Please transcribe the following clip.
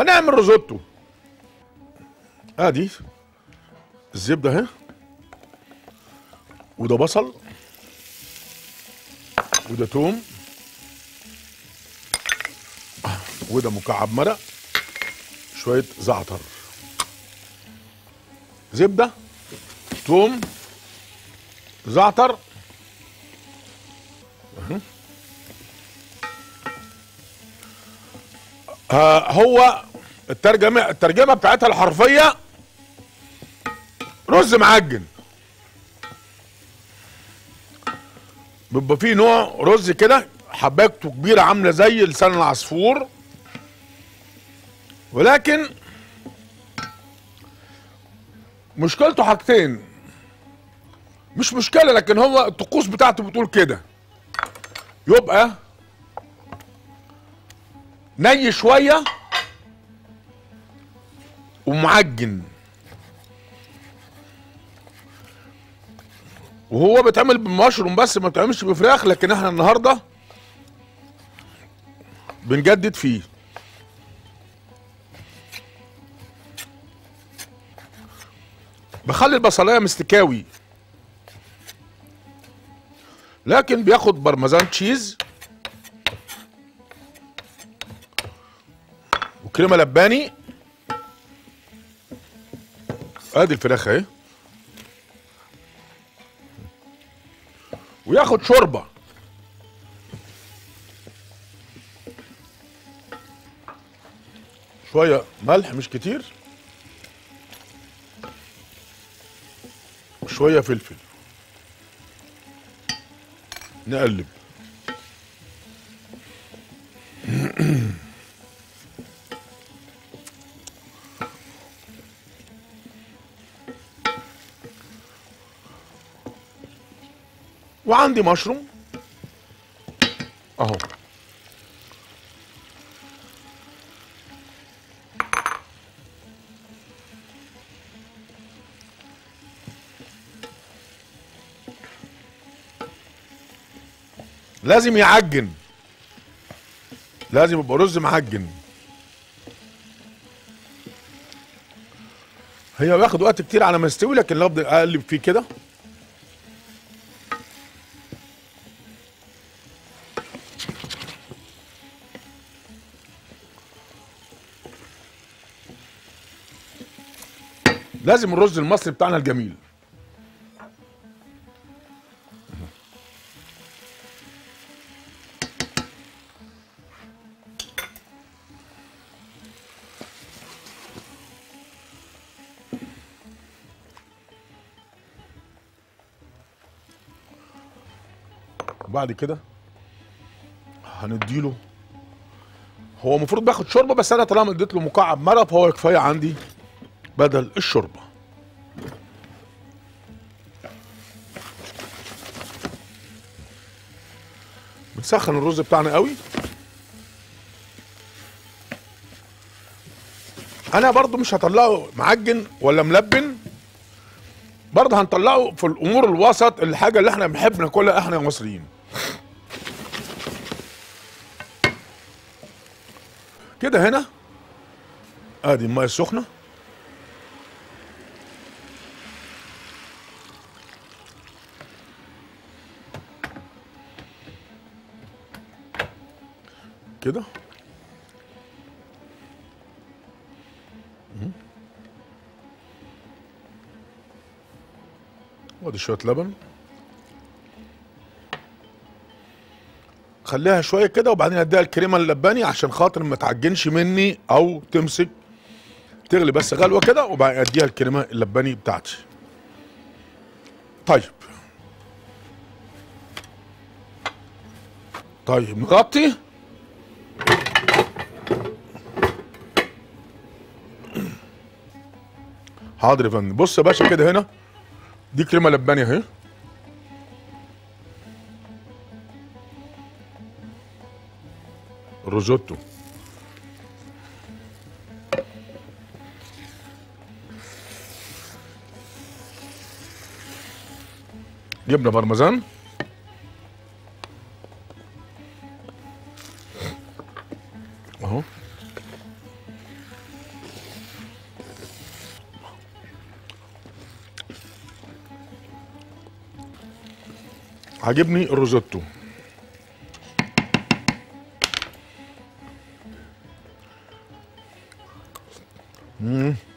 هنعمل روزوتو ادي الزبده اهي وده بصل وده توم وده مكعب مرق شويه زعتر زبده توم زعتر أهو. آه هو الترجمه الترجمه بتاعتها الحرفيه رز معجن بيبقى فيه نوع رز كده حبايته كبيره عامله زي لسان العصفور ولكن مشكلته حاجتين مش مشكله لكن هو الطقوس بتاعته بتقول كده يبقى ني شويه ومعجن وهو بيتعمل بمشروم بس ما بتعملش بفراخ لكن احنا النهارده بنجدد فيه بخلي البصلايه مستكاوي لكن بياخد برمزان تشيز وكريمه لباني ادي الفراخ اهي وياخد شوربه شويه ملح مش كتير شويه فلفل نقلب وعندي مشروم اهو لازم يعجن لازم يبقى رز معجن هي بياخد وقت كتير على ما يستوي لكن لو افضل اقلب فيه كده لازم الرز المصري بتاعنا الجميل وبعد كده هنديله هو المفروض بياخد شوربه بس انا طالما اديت له مكعب مرق فهو كفايه عندي بدل الشوربه بنسخن الرز بتاعنا قوي انا برضو مش هطلعه معجن ولا ملبن برضه هنطلعه في الامور الوسط الحاجه اللي احنا بنحب ناكلها احنا مصريين كده هنا ادي الميه السخنه كده مم. وادي شويه لبن خليها شويه كده وبعدين اديها الكريمه اللباني عشان خاطر ما تعجنش مني او تمسك تغلي بس غلوه كده وبعدين اديها الكريمه اللباني بتاعتي طيب طيب نغطي حاضر يا فندم بص يا باشا كده هنا دي كريمه لباني اهي روزوتو جبنه بارميزان اهو عاجبني الروزيتو مم.